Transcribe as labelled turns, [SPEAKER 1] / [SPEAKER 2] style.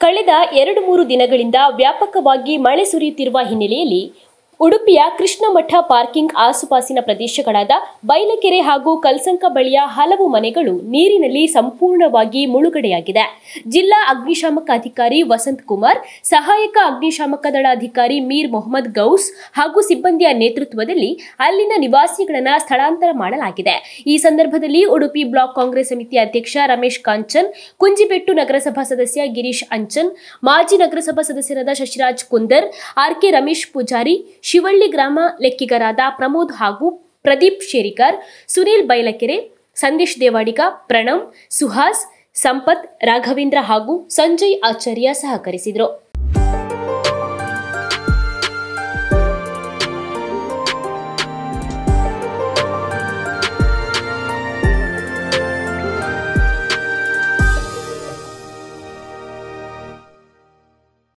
[SPEAKER 1] ಕಳೆದ ಎರಡು ಮೂರು ದಿನಗಳಿಂದ ವ್ಯಾಪಕವಾಗಿ ಮಳೆ ಸುರಿಯುತ್ತಿರುವ ಹಿನ್ನೆಲೆಯಲ್ಲಿ ಉಡುಪಿಯ ಕೃಷ್ಣಮಠ ಪಾರ್ಕಿಂಗ್ ಆಸುಪಾಸಿನ ಪ್ರದೇಶಗಳಾದ ಬೈಲಕೆರೆ ಹಾಗೂ ಕಲ್ಸಂಕ ಬಳಿಯ ಹಲವು ಮನೆಗಳು ನೀರಿನಲ್ಲಿ ಸಂಪೂರ್ಣವಾಗಿ ಮುಳುಗಡೆಯಾಗಿದೆ ಜಿಲ್ಲಾ ಅಗ್ನಿಶಾಮಕ ಅಧಿಕಾರಿ ವಸಂತ್ ಕುಮಾರ್ ಸಹಾಯಕ ಅಗ್ನಿಶಾಮಕ ದಳ ಅಧಿಕಾರಿ ಮೀರ್ ಮೊಹಮ್ಮದ್ ಗೌಸ್ ಹಾಗೂ ಸಿಬ್ಬಂದಿಯ ನೇತೃತ್ವದಲ್ಲಿ ಅಲ್ಲಿನ ನಿವಾಸಿಗಳನ್ನ ಸ್ಥಳಾಂತರ ಮಾಡಲಾಗಿದೆ ಈ ಸಂದರ್ಭದಲ್ಲಿ ಉಡುಪಿ ಬ್ಲಾಕ್ ಕಾಂಗ್ರೆಸ್ ಸಮಿತಿ ಅಧ್ಯಕ್ಷ ರಮೇಶ್ ಕಾಂಚನ್ ಕುಂಜಿಬೆಟ್ಟು ನಗರಸಭಾ ಸದಸ್ಯ ಗಿರೀಶ್ ಅಂಚನ್ ಮಾಜಿ ನಗರಸಭಾ ಸದಸ್ಯರಾದ ಶಶಿರಾಜ್ ಕುಂದರ್ ಆರ್ಕೆ ರಮೇಶ್ ಪೂಜಾರಿ ಶಿವಳ್ಳಿ ಗ್ರಾಮ ಲೆಕ್ಕಿಗರಾದ ಪ್ರಮೋದ್ ಹಾಗೂ ಪ್ರದೀಪ್ ಶೇರಿಕರ್ ಸುನೀಲ್ ಬೈಲಕೆರೆ ಸಂದೇಶ್ ದೇವಾಡಿಗ ಪ್ರಣವ್ ಸುಹಾಸ್ ಸಂಪತ್ ರಾಘವೇಂದ್ರ ಹಾಗೂ ಸಂಜಯ್ ಆಚಾರ್ಯ ಸಹಕರಿಸಿದರು